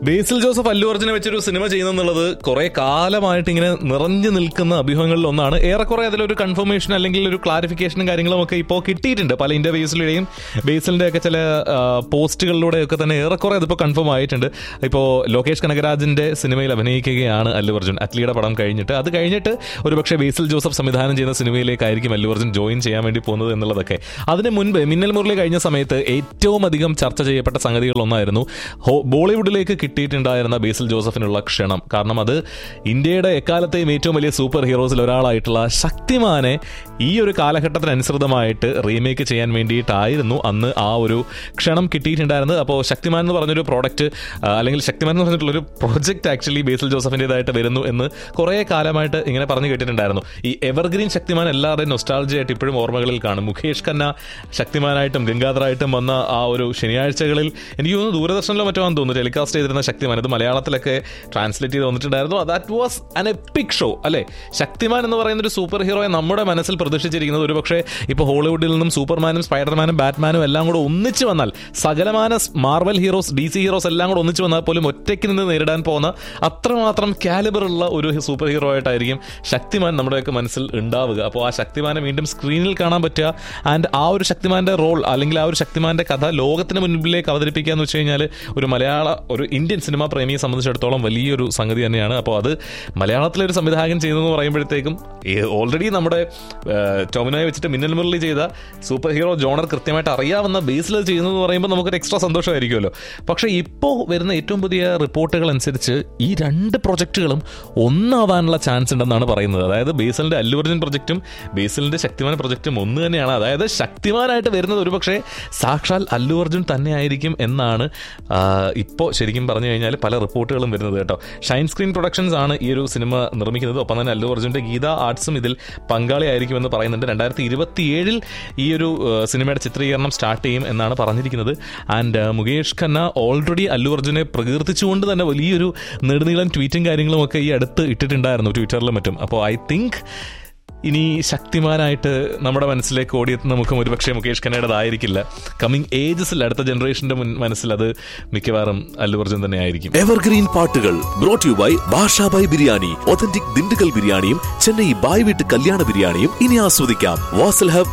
ബേസിൽ Joseph Allu അർജുനെ വെച്ചൊരു cinema ചെയ്യുന്നെന്നുള്ളത് കുറെ കാലമായിട്ട് ഇങ്ങനെ നിറഞ്ഞു നിൽക്കുന്ന അഭ്യൂഹങ്ങളിൽ ഒന്നാണ് ഏറെക്കുറെ അതിലൊരു കൺഫർമേഷൻ അല്ലെങ്കിൽ ഒരു ക്ലാരിഫിക്കേഷനും കാര്യങ്ങളും ഒക്കെ ഇപ്പോൾ കിട്ടിയിട്ടുണ്ട് പല ഇന്റർവ്യൂസിലൂടെയും ബേസിലിന്റെ ഒക്കെ ചില ആ, പോസ്റ്റുകളിലൂടെയൊക്കെ തന്നെ ഏറെക്കുറെ അതിപ്പോൾ കൺഫേം ആയിട്ടുണ്ട് ഇപ്പോൾ ലോകേഷ് കനകരാജിന്റെ സിനിമയിൽ അഭിനയിക്കുകയാണ് അല്ലു അർജുൻ അറ്റ്ലിയുടെ പടം കഴിഞ്ഞിട്ട് അത് കഴിഞ്ഞിട്ട് ഒരുപക്ഷെ ബേസിൽ ജോസഫ് സംവിധാനം ചെയ്യുന്ന സിനിമയിലേക്കായിരിക്കും അല്ലു അർജുൻ ജോയിൻ ചെയ്യാൻ വേണ്ടി പോകുന്നത് എന്നുള്ളതൊക്കെ അതിന് മുൻപ് മിന്നൽ മുരളി കഴിഞ്ഞ സമയത്ത് ഏറ്റവും അധികം ചർച്ച ചെയ്യപ്പെട്ട സംഗതികളൊന്നായിരുന്നു ഹോ- ബോളിവുഡിലേക്ക് കിട്ടിയിട്ടുണ്ടായിരുന്ന ബേസിൽ ജോസഫിനുള്ള ക്ഷണം കാരണം അത് ഇന്ത്യയുടെ എക്കാലത്തെയും ഏറ്റവും വലിയ സൂപ്പർ ഹീറോസിൽ ഒരാളായിട്ടുള്ള ശക്തിമാനെ ഈ ഒരു കാലഘട്ടത്തിനനുസൃതമായിട്ട് റീമേക്ക് ചെയ്യാൻ വേണ്ടിയിട്ടായിരുന്നു അന്ന് ആ ഒരു ക്ഷണം കിട്ടിയിട്ടുണ്ടായിരുന്നത് അപ്പോൾ ശക്തിമാൻ എന്ന് പറഞ്ഞൊരു പ്രോഡക്റ്റ് അല്ലെങ്കിൽ ശക്തിമാൻ എന്ന് പറഞ്ഞിട്ടുള്ളൊരു പ്രോജക്റ്റ് ആക്ച്വലി ബേസിൽ ജോസഫിൻ്റെതായിട്ട് വരുന്നു എന്ന് കുറേ കാലമായിട്ട് ഇങ്ങനെ പറഞ്ഞു കേട്ടിട്ടുണ്ടായിരുന്നു ഈ എവർഗ്രീൻ ശക്തിമാൻ എല്ലാവരുടെയും നൊസ്റ്റാൾജി ആയിട്ട് ഇപ്പോഴും ഓർമ്മകളിൽ കാണും മുഖേഷ് ഖന്ന ശക്തിമാനായിട്ടും ഗംഗാധറായിട്ടും വന്ന ആ ഒരു ശനിയാഴ്ചകളിൽ എനിക്ക് തോന്നുന്നു ദൂരദർശനിലോ മറ്റോ ആണെന്ന് തോന്നുന്നു ടെലികാസ്റ്റ് ചെയ്തിരുന്ന ശക്തിമാൻ ഇത് മലയാളത്തിലൊക്കെ ട്രാൻസ്ലേറ്റ് ചെയ്ത് വന്നിട്ടുണ്ടായിരുന്നു that was an epic show അല്ലേ ശക്തിമാൻ എന്ന് പറയുന്ന ഒരു സൂപ്പർ ഹീറോയെ നമ്മുടെ മനസ്സിൽ പ്രതീക്ഷിച്ചിരിക്കുന്നത് ഒരു പക്ഷേ ഇപ്പോൾ ഹോളിവുഡിൽ നിന്നും സൂപ്പർമാനും സ്പൈഡർമാനും ബാറ്റ്മാനും എല്ലാം കൂടെ ഒന്നിച്ച് വന്നാൽ സകലമാന Marvel heroes D C heroes എല്ലാം കൂടെ ഒന്നിച്ച് വന്നാൽ പോലും ഒറ്റയ്ക്ക് നിന്ന് നേരിടാൻ പോകുന്ന അത്രമാത്രം കാലിബർ ഉള്ള ഒരു സൂപ്പർ ഹീറോ ആയിട്ടായിരിക്കും ശക്തിമാൻ നമ്മുടെയൊക്കെ മനസ്സിൽ ഉണ്ടാവുക അപ്പോൾ ആ ശക്തിമാനെ വീണ്ടും സ്ക്രീനിൽ കാണാൻ പറ്റുക ആൻഡ് ആ ഒരു ശക്തിമാന്റെ റോൾ അല്ലെങ്കിൽ ആ ഒരു ശക്തിമാന്റെ കഥ ലോകത്തിന് മുൻപിലേക്ക് അവതരിപ്പിക്കുക എന്ന് വെച്ച് കഴിഞ്ഞാൽ ഒരു മലയാള ഒരു ഇന്ത്യൻ സിനിമാ പ്രേമിയെ സംബന്ധിച്ചിടത്തോളം വലിയൊരു സംഗതി തന്നെയാണ് അപ്പോൾ അത് മലയാളത്തിലെ ഒരു സംവിധായകൻ ചെയ്യുന്നതെന്ന് പറയുമ്പോഴത്തേക്കും ഓൾറെഡി നമ്മുടെ ടോമിനോയെ വെച്ചിട്ട് മിന്നൽ മുരളി ചെയ്ത സൂപ്പർ ഹീറോ ജോണർ കൃത്യമായിട്ട് അറിയാവുന്ന ബേസിൽ ചെയ്യുന്നതെന്ന് പറയുമ്പോൾ നമുക്കൊരു എക്സ്ട്രാ സന്തോഷമായിരിക്കുമല്ലോ പക്ഷേ ഇപ്പോൾ വരുന്ന ഏറ്റവും പുതിയ റിപ്പോർട്ടുകൾ അനുസരിച്ച് ഈ രണ്ട് പ്രൊജക്റ്റുകളും ഒന്നാവാനുള്ള ചാൻസ് ഉണ്ടെന്നാണ് പറയുന്നത് അതായത് ബേസലിന്റെ അല്ലു അർജുൻ പ്രൊജക്റ്റും ബേസലിന്റെ ശക്തിമാൻ പ്രൊജക്റ്റും ഒന്ന് തന്നെയാണ് അതായത് ശക്തിമാനായിട്ട് വരുന്നത് ഒരുപക്ഷെ സാക്ഷാൽ അല്ലു അർജുൻ തന്നെ ആയിരിക്കും എന്നാണ് ഇപ്പോൾ ശരിക്കും പറഞ്ഞു കഴിഞ്ഞാൽ പല റിപ്പോർട്ടുകളും വരുന്നത് കേട്ടോ ഷൈൻ സ്ക്രീൻ പ്രൊഡക്ഷൻസ് ആണ് ഈ ഒരു സിനിമ നിർമ്മിക്കുന്നത് ഒപ്പം തന്നെ അല്ലു അർജുന്റെ ഗീത ആർട്സും ഇതിൽ പങ്കാളിയായിരിക്കുമെന്ന് പറയുന്നുണ്ട് രണ്ടായിരത്തി ഇരുപത്തിയേഴിൽ ഈ ഒരു ആ, സിനിമയുടെ ചിത്രീകരണം സ്റ്റാർട്ട് ചെയ്യും എന്നാണ് പറഞ്ഞിരിക്കുന്നത് ആൻഡ് മുകേഷ് ഖന്ന ഓൾറെഡി അല്ലു അർജുനെ പ്രകീർത്തിച്ചുകൊണ്ട് തന്നെ വലിയൊരു നെടുനീളം ട്വീറ്റും കാര്യങ്ങളും ഒക്കെ ഈ അടുത്ത് ഇട്ടിട്ടുണ്ടായിരുന്നു ട്വിറ്ററിലും മറ്റും അപ്പോൾ ഐ തിങ്ക് ഇനി ശക്തിമാനായിട്ട് നമ്മുടെ മനസ്സിലേക്ക് ഓടിയെത്തുന്ന മുഖം ഒരുപക്ഷെ മുകേഷ് ഖന്നയുടേതായിരിക്കില്ല കമ്മിങ് ഏജസിൽ അടുത്ത ജനറേഷന്റെ മുൻ മനസ്സിൽ അത് മിക്കവാറും അല്ലു അർജുൻ തന്നെ ആയിരിക്കും എവർഗ്രീൻ പാട്ടുകൾ brought you by Bashabhai biryani authentic Dindigul ബിരിയാണിയും ചെന്നൈ ബായ് വീട്ട് കല്യാണ ബിരിയാണിയും ഇനി ആസ്വദിക്കാം വാസൽ ഹബ്